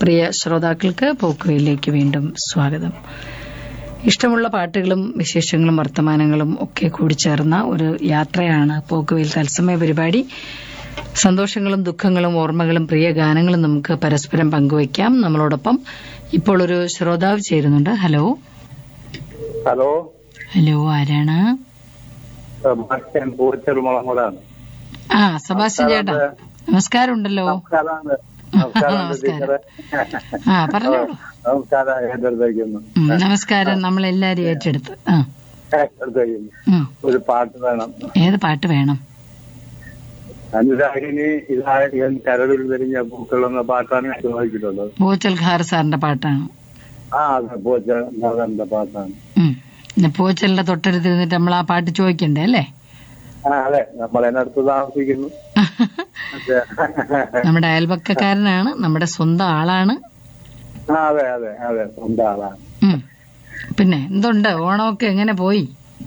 പ്രിയ ശ്രോതാക്കൾക്ക് പോക്കുവയിലേക്ക് വീണ്ടും സ്വാഗതം ഇഷ്ടമുള്ള പാട്ടുകളും വിശേഷങ്ങളും വർത്തമാനങ്ങളും ഒക്കെ കൂടിച്ചേർന്ന ഒരു യാത്രയാണ് പോക്കുവയിൽ തത്സമയ പരിപാടി സന്തോഷങ്ങളും ദുഃഖങ്ങളും ഓർമ്മകളും പ്രിയ ഗാനങ്ങളും നമുക്ക് പരസ്പരം പങ്കുവയ്ക്കാം നമ്മളോടൊപ്പം ഇപ്പോൾ ഒരു ശ്രോതാവ് ചേരുന്നുണ്ട് ഹലോ ഹലോ ഹലോ ആരാണ് സെബാസ്റ്റ്യൻ പൂച്ചെറുമുളങ്ങോടാണ് ആ സെബാസ്റ്റ്യൻ ചേട്ടാ നമസ്കാരം ഉണ്ടല്ലോ നമസ്കാരമുണ്ട് നമസ്കാരം നമസ്കാരം. ആ പറഞ്ഞോളൂ നമസ്കാരം ഏറ്റെടുത്തേക്കുന്നു ഉം, നമസ്കാരം നമ്മളെല്ലാരും ഏറ്റെടുത്ത് ആ ഏറ്റെടുത്തേക്കുന്നു ഉം. ഒരു പാട്ട് വേണം ഏത് പാട്ട് വേണം അനുരാഗിനി ഇതായകൻ കരടിൽ തെരിഞ്ഞ പൂക്കൾ എന്ന പാട്ടാണ് ഞാൻ ചോദിച്ചിട്ടുള്ളത് പൂച്ചൽ ഖാർ സാറിന്റെ പാട്ടാണ് ആ അതെ പൂച്ച പാട്ടാണ് ഉം. പിന്നെ പൂച്ചലിന്റെ തൊട്ടടുത്തിരുന്നിട്ട് നമ്മൾ ആ പാട്ട് ചോദിക്കണ്ടേ അല്ലേ ആ അതെ നമ്മൾ അതിനടുത്ത് താമസിക്കുന്നു അതെ. നമ്മുടെ അയൽപക്കക്കാരനാണ് നമ്മുടെ സ്വന്തം ആളാണ് ആ അതെ അതെ അതെ സ്വന്തം ആളാണ് ഉം. പിന്നെ എന്തുണ്ട് ഓണമൊക്കെ എങ്ങനെ പോയി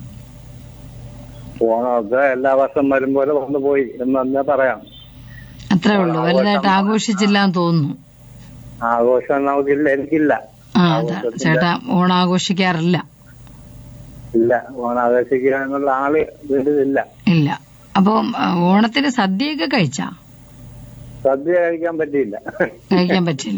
ഓണമൊക്കെ എല്ലാ വർഷം വരും പോലെ വന്നു പോയി എന്ന് തന്നെ പറയാം അത്രേ ഉള്ളൂ വലുതായിട്ട് ആഘോഷിച്ചില്ല എന്ന് തോന്നുന്നു ആഘോഷം നമുക്കില്ല എനിക്കില്ല ആ അതാ ചേട്ടാ ഓണം ആഘോഷിക്കാറില്ല ഇല്ല ഓണം ആഘോഷിക്കാനുള്ള ആള് വീട്ടിലില്ല ഇല്ല അപ്പം ആ, ഓണത്തിന് സദ്യയൊക്കെ കഴിച്ചാ സദ്യ കഴിക്കാൻ പറ്റിയില്ല കഴിക്കാൻ പറ്റില്ല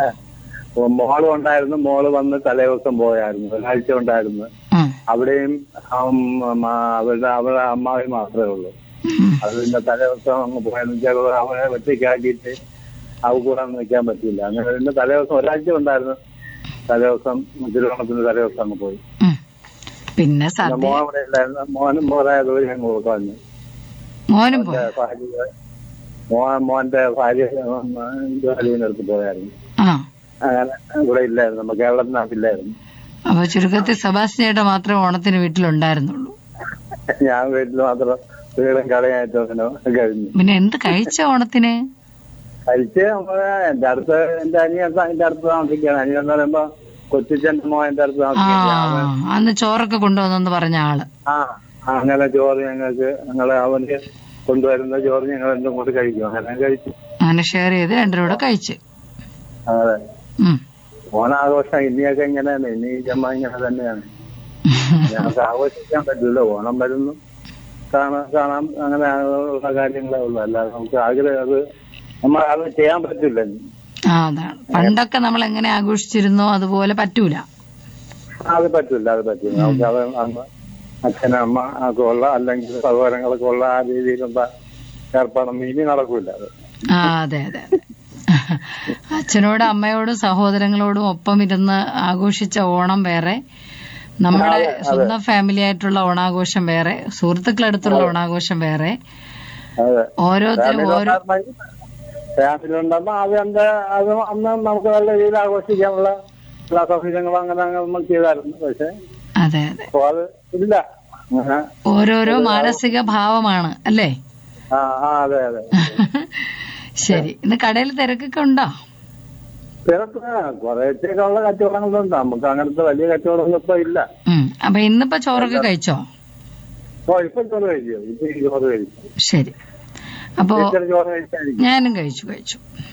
ഓ, മോള് ഉണ്ടായിരുന്നു മോള് വന്ന് തലേദിവസം പോയായിരുന്നു ഒരാഴ്ച ഉണ്ടായിരുന്നു ഉം. അവിടെയും ഉം, ഉം, ആ, അവരുടെ അവരുടെ അമ്മാവി മാത്രമേ ഉള്ളൂ ഉം. അത് പിന്നെ തലേദിവസം അങ്ങ് പോയെന്ന് വെച്ചാൽ അവരെ ഒറ്റയ്ക്കാക്കിയിട്ട് അവ കൂടെ ഒന്നും നിൽക്കാൻ പറ്റില്ല അങ്ങനെ പിന്നെ തലേദിവസം ഒരാഴ്ച ഉണ്ടായിരുന്നു തലേദിവസം തിരുവോണത്തിന്റെ തലേദിവസം അങ്ങ് പോയി ഉം. പിന്നെ പിന്നെ സദ്യ മോൻ അവിടെ ഉണ്ടായിരുന്നു മോനും മോനായ ദൂരം അങ്ങ് കളഞ്ഞു മോനും പോയി മോന്റെ ഭാര്യ മോൻ മോന്റെ ഭാര്യ ജോലിനെടുത്ത് പോയായിരുന്നു ആ അങ്ങനെ ഇവിടെ ഇല്ലായിരുന്നു നമ്മൾ കേരളത്തിനകത്തില്ലായിരുന്നു അപ്പൊ ചുരുക്കത്തിൽ സെബാസ്റ്റ്യൻ ചേട്ടാ മാത്രമേ ഓണത്തിന് വീട്ടിലുണ്ടായിരുന്നുള്ളൂ ഞാൻ വീട്ടിൽ മാത്രം വീടും കടയായിട്ട് അങ്ങനെ കഴിഞ്ഞു പിന്നെ എന്ത് കഴിച്ച ഓണത്തിന് കഴിച്ച് നമ്മള് എന്റെ അടുത്ത് എന്റെ അനിയൻ എന്റെ അടുത്ത് താമസിക്കുകയാണ് അനിയൻ എന്ന് പറയുമ്പോ കൊച്ചിച്ചന്റെ മോൻ എന്റെ അടുത്ത് ആ താമസിക്കുകയാണ് അന്ന് ചോറൊക്കെ കൊണ്ടുവന്നെന്ന് പറഞ്ഞ ആള് ആ അങ്ങനെ ചോറ് ഞങ്ങൾക്ക് ഞങ്ങള് അവന് കൊണ്ടുവരുന്ന ചോറ് ഞങ്ങൾ എന്തും കൊണ്ട് കഴിക്കും അങ്ങനെ കഴിച്ചു അങ്ങനെ ഷെയർ ചെയ്ത് രണ്ടുപേരും കൂടെ കഴിച്ച് അതെ ഉം. ഓണാഘോഷം ഇനിയൊക്കെ ഇങ്ങനെയാണ് ഇനി ഈ ജമ്മ ഇങ്ങനെ തന്നെയാണ് ഞങ്ങൾക്ക് ആഘോഷിക്കാൻ പറ്റില്ല ഓണം വരുന്നു കാണാം കാണാം അങ്ങനെ ഉള്ള കാര്യങ്ങളേ ഉള്ളൂ അല്ലാതെ നമുക്ക് ആഗ്രഹം അത് നമ്മൾ അത് ചെയ്യാൻ പറ്റില്ല ഇനി. ആ അതാണ് പണ്ടൊക്കെ നമ്മൾ എങ്ങനെ ആഘോഷിച്ചിരുന്നോ അതുപോലെ പറ്റൂല അത് പറ്റില്ല അത് പറ്റില്ല നമുക്ക് അത് അന്ന് അച്ഛനും അമ്മ ഒക്കെ ഉള്ള അല്ലെങ്കിൽ സഹോദരങ്ങളൊക്കെ ഉള്ള ആ രീതിയിലുള്ള ഏർപ്പാടൊന്നും ഇനി നടക്കൂല അത് ആ അതെ അതെ അതെ അച്ഛനോടും അമ്മയോടും സഹോദരങ്ങളോടും ഒപ്പം ഇരുന്ന് ആഘോഷിച്ച ഓണം വേറെ നമ്മുടെ സ്വന്തം ഫാമിലി ആയിട്ടുള്ള ഓണാഘോഷം വേറെ സുഹൃത്തുക്കളടുത്തുള്ള ഓണാഘോഷം വേറെ അതെ ഓരോരുത്തരും ഓരോ ഫാമിലി ഉണ്ടാകുമ്പോ അത് എന്റെ അത് അന്ന് നമുക്ക് നല്ല രീതിയിൽ ആഘോഷിക്കാനുള്ള എല്ലാ സൗകര്യങ്ങളും അങ്ങനെ അങ്ങനെ നമ്മൾ ചെയ്തായിരുന്നു പക്ഷെ അതെ അതെ അപ്പൊ അത് ഇല്ല അങ്ങനെ ഓരോരോ മാനസിക ഭാവമാണ് അല്ലേ ആ ആ അതെ അതെ ശരി ഇന്ന് കടയിൽ തിരക്കൊക്കെ ഉണ്ടോ തിരക്ക് കുറേശ്ശൊക്കെ ഉള്ള കച്ചവടങ്ങളുണ്ട് നമുക്ക് അങ്ങനത്തെ വലിയ കച്ചവടമൊന്നും ഇപ്പൊ ഇല്ല ഉം അപ്പൊ ഇന്നിപ്പോ ചോറൊക്കെ കഴിച്ചോ ഓ ഇപ്പൊ ചോറ് കഴിക്കും ഇപ്പൊ ഈ ചോറ് കഴിക്കും ശരി അപ്പോ ടീച്ചർ ചോറ് കഴിച്ചായിരിക്കും ഞാനും കഴിച്ചു കഴിച്ചു